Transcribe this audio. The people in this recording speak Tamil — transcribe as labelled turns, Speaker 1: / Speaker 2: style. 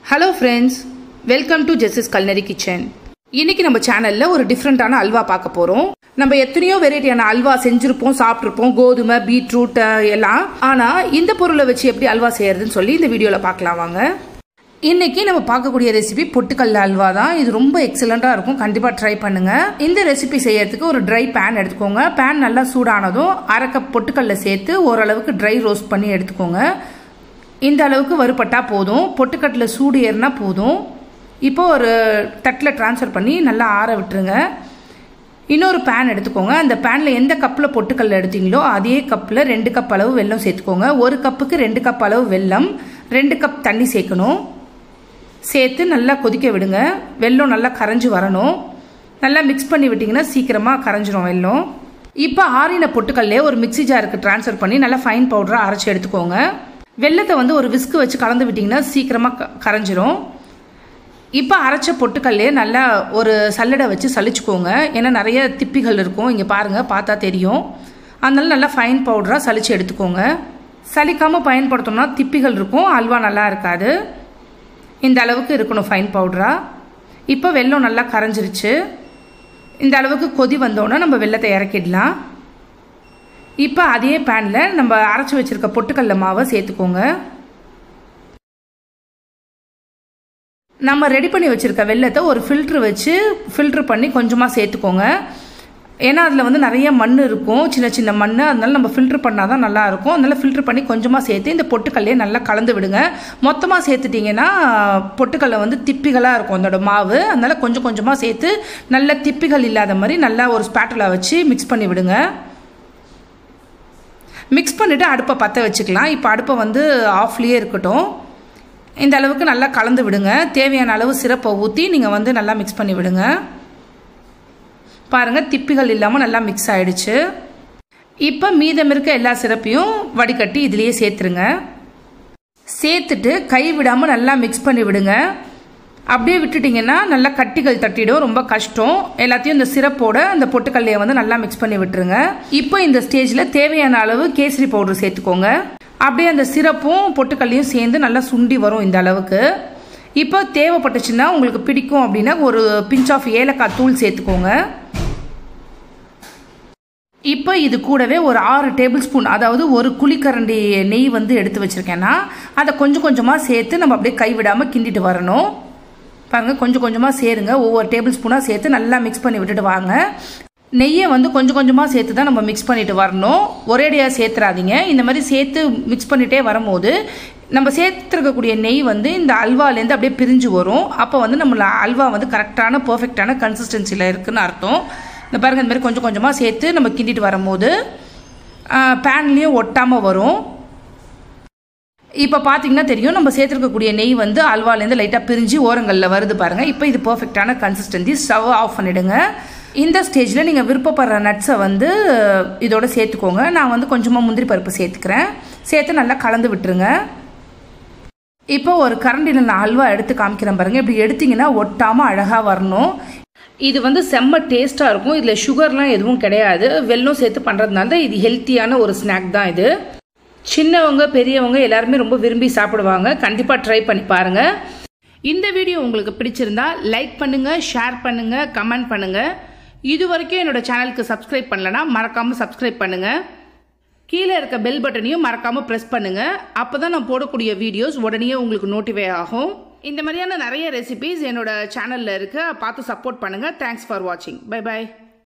Speaker 1: hello friends welcome to Jesus culinary kitchen இன்னைக்கு நம்ம சேனல்ல ஒரு டிஃப்ரெண்டான அல்வா பார்க்க போறோம் நம்ம எத்தனையோ வெரைட்டியான அல்வா செஞ்சிருப்போம் சாப்பிட்ருப்போம் கோதுமை பீட்ரூட் அஹ், எல்லாம் ஆனா இந்த பொருளை வச்சு எப்படி அல்வா செய்யறதுன்னு சொல்லி இந்த வீடியோல பார்க்கலாம் வாங்க இன்னைக்கு நம்ம பார்க்கக்கூடிய ரெசிபி பொட்டுக்கல்ல அல்வா தான் இது ரொம்ப எக்ஸலண்டா இருக்கும் கண்டிப்பா ட்ரை பண்ணுங்க இந்த ரெசிபி செய்யறதுக்கு ஒரு ட்ரை பேன் எடுத்துக்கோங்க பேன் நல்லா சூடானதும் அரை கப் பொட்டுக்கல்ல சேர்த்து ஓரளவுக்கு ட்ரை ரோஸ்ட் பண்ணி எடுத்துக்கோங்க இந்த அளவுக்கு வறுபட்டா போதும் பொட்டுக்கட்டில் சூடு ஏறினா போதும் இப்போ ஒரு தட்டில் ட்ரான்ஸ்ஃபர் பண்ணி நல்லா ஆற விட்டுருங்க இன்னொரு பேன் எடுத்துக்கோங்க அந்த பேனில் எந்த கப்பில் பொட்டுக்கல்ல எடுத்தீங்களோ அதே கப்பில் ரெண்டு கப் அளவு வெல்லம் சேர்த்துக்கோங்க ஒரு கப்புக்கு ரெண்டு கப் அளவு வெல்லம் ரெண்டு கப் தண்ணி சேர்க்கணும் சேர்த்து நல்லா கொதிக்க விடுங்க வெல்லம் நல்லா கரைஞ்சி வரணும் நல்லா மிக்ஸ் பண்ணி விட்டிங்கன்னா சீக்கிரமாக கரைஞ்சிரும் வெல்லம் இப்போ ஆறின பொட்டுக்கல்லே ஒரு மிக்ஸி ஜாருக்கு ட்ரான்ஸ்ஃபர் பண்ணி நல்லா ஃபைன் பவுடராக அரைச்சி எடுத்துக்கோங்க வெல்லத்தை வந்து ஒரு விஸ்கு வச்சு கலந்து விட்டிங்கன்னா சீக்கிரமாக க- கரைஞ்சிரும் இப்போ அரைச்ச பொட்டுக்கல்லே நல்லா ஒரு சல்லடை வச்சு சலிச்சுக்கோங்க ஏன்னா நிறைய திப்பிகள் இருக்கும் இங்கே பாருங்கள் பார்த்தா தெரியும் அதனால நல்லா ஃபைன் பவுடராக சலிச்சு எடுத்துக்கோங்க சலிக்காமல் பயன்படுத்தணும்னா திப்பிகள் இருக்கும் அல்வா நல்லா இருக்காது இந்த அளவுக்கு இருக்கணும் ஃபைன் பவுடரா இப்போ வெல்லம் நல்லா கரைஞ்சிருச்சு இந்த அளவுக்கு கொதி வந்தோடனே நம்ம வெல்லத்தை இறக்கிடலாம் இப்போ அதே பேனில் நம்ம அரைச்சி வச்சிருக்க பொட்டுக்கடல மாவை சேர்த்துக்கோங்க நம்ம ரெடி பண்ணி வச்சிருக்க வெல்லத்தை ஒரு ஃபில்ட்ரு வச்சு ஃபில்ட்ரு பண்ணி கொஞ்சமாக சேர்த்துக்கோங்க ஏன்னா அதில் வந்து நிறைய மண் இருக்கும் சின்ன சின்ன மண் அதனால நம்ம ஃபில்ட்ரு பண்ணால் தான் நல்லா இருக்கும் அதனால ஃபில்ட்ரு பண்ணி கொஞ்சமாக சேர்த்து இந்த பொட்டுக்கல்லையே நல்லா கலந்து விடுங்க மொத்தமாக சேர்த்துட்டிங்கன்னா பொட்டுக்கல்லை வந்து திப்பிகளாக இருக்கும் அதோட மாவு அதனால கொஞ்சம் கொஞ்சமாக சேர்த்து நல்ல திப்பிகள் இல்லாத மாதிரி நல்லா ஒரு ஸ்பேட்டில் வச்சு மிக்ஸ் பண்ணி விடுங்க மிக்ஸ் பண்ணிவிட்டு அடுப்பை பற்ற வச்சுக்கலாம் இப்போ அடுப்பை வந்து ஆஃப்லேயே இருக்கட்டும் இந்த அளவுக்கு நல்லா கலந்து விடுங்க தேவையான அளவு சிரப்பை ஊற்றி நீங்கள் வந்து நல்லா மிக்ஸ் பண்ணி விடுங்க பாருங்கள் திப்பிகள் இல்லாமல் நல்லா மிக்ஸ் ஆயிடுச்சு இப்போ மீதம் இருக்க எல்லா சிரப்பையும் வடிகட்டி இதுலேயே சேர்த்துருங்க சேர்த்துட்டு கை விடாமல் நல்லா மிக்ஸ் பண்ணி விடுங்க அப்படியே விட்டுட்டிங்கன்னா நல்லா கட்டிகள் தட்டிடும் ரொம்ப கஷ்டம் எல்லாத்தையும் இந்த சிரப்போட அந்த பொட்டுக்கல்லையை வந்து நல்லா மிக்ஸ் பண்ணி விட்டுருங்க இப்போ இந்த ஸ்டேஜில் தேவையான அளவு கேசரி பவுடர் சேர்த்துக்கோங்க அப்படியே அந்த சிரப்பும் பொட்டுக்கல்லையும் சேர்ந்து நல்லா சுண்டி வரும் இந்த அளவுக்கு இப்போ தேவைப்பட்டுச்சுன்னா உங்களுக்கு பிடிக்கும் அப்படின்னா ஒரு பிஞ்ச் ஆஃப் ஏலக்காய் தூள் சேர்த்துக்கோங்க இப்போ இது கூடவே ஒரு ஆறு டேபிள் ஸ்பூன் அதாவது ஒரு குழிக்கரண்டி நெய் வந்து எடுத்து வச்சிருக்கேன்னா அதை கொஞ்சம் கொஞ்சமாக சேர்த்து நம்ம அப்படியே கைவிடாமல் கிண்டிட்டு வரணும் பாருங்கள் கொஞ்சம் கொஞ்சமாக சேருங்க ஒவ்வொரு டேபிள் ஸ்பூனாக சேர்த்து நல்லா மிக்ஸ் பண்ணி விட்டுட்டு வாங்க நெய்யை வந்து கொஞ்சம் கொஞ்சமாக சேர்த்து தான் நம்ம மிக்ஸ் பண்ணிட்டு வரணும் ஒரேடியாக சேர்த்துறாதீங்க இந்த மாதிரி சேர்த்து மிக்ஸ் பண்ணிட்டே வரும்போது நம்ம சேர்த்துருக்கக்கூடிய நெய் வந்து இந்த அல்வாலேருந்து அப்படியே பிரிஞ்சு வரும் அப்போ வந்து நம்மள அல்வா வந்து கரெக்டான பர்ஃபெக்டான கன்சிஸ்டன்சியில் இருக்குன்னு அர்த்தம் இந்த பாருங்க இந்த மாதிரி கொஞ்சம் கொஞ்சமாக சேர்த்து நம்ம கிண்டிட்டு வரும்போது பேன்லேயும் ஒட்டாமல் வரும் இப்போ பார்த்தீங்கன்னா தெரியும் நம்ம சேர்த்துருக்கக்கூடிய நெய் வந்து அல்வாலேருந்து லைட்டாக பிரிஞ்சு ஓரங்களில் வருது பாருங்கள் இப்போ இது பர்ஃபெக்டான கன்சிஸ்டன்சி ஸ்டவ் ஆஃப் பண்ணிடுங்க இந்த ஸ்டேஜில் நீங்கள் விருப்பப்படுற நட்ஸை வந்து இதோட சேர்த்துக்கோங்க நான் வந்து கொஞ்சமாக முந்திரி பருப்பு சேர்த்துக்கிறேன் சேர்த்து நல்லா கலந்து விட்டுருங்க இப்போ ஒரு கரண்டியில் நான் அல்வா எடுத்து காமிக்கிறேன் பாருங்க இப்படி எடுத்தீங்கன்னா ஒட்டாமல் அழகாக வரணும் இது வந்து செம்ம டேஸ்ட்டாக இருக்கும் இதில் சுகர்லாம் எதுவும் கிடையாது வெல்லம் சேர்த்து பண்ணுறதுனால தான் இது ஹெல்த்தியான ஒரு ஸ்நாக் தான் இது சின்னவங்க பெரியவங்க எல்லாருமே ரொம்ப விரும்பி சாப்பிடுவாங்க கண்டிப்பாக ட்ரை பண்ணி பாருங்க இந்த வீடியோ உங்களுக்கு பிடிச்சிருந்தா லைக் பண்ணுங்க ஷேர் பண்ணுங்க கமெண்ட் பண்ணுங்க இது வரைக்கும் என்னோட சேனலுக்கு சப்ஸ்கிரைப் பண்ணலனா மறக்காம சப்ஸ்கிரைப் பண்ணுங்க கீழே இருக்க பெல் பட்டனையும் மறக்காம ப்ரெஸ் பண்ணுங்க அப்பதான் நான் போடக்கூடிய வீடியோஸ் உடனே உங்களுக்கு நோட்டிஃபை ஆகும் இந்த மாதிரியான நிறைய ரெசிபிஸ் என்னோட சேனல்ல இருக்கு பார்த்து சப்போர்ட் பண்ணுங்க தேங்க்ஸ் ஃபார் வாட்சிங் பை பை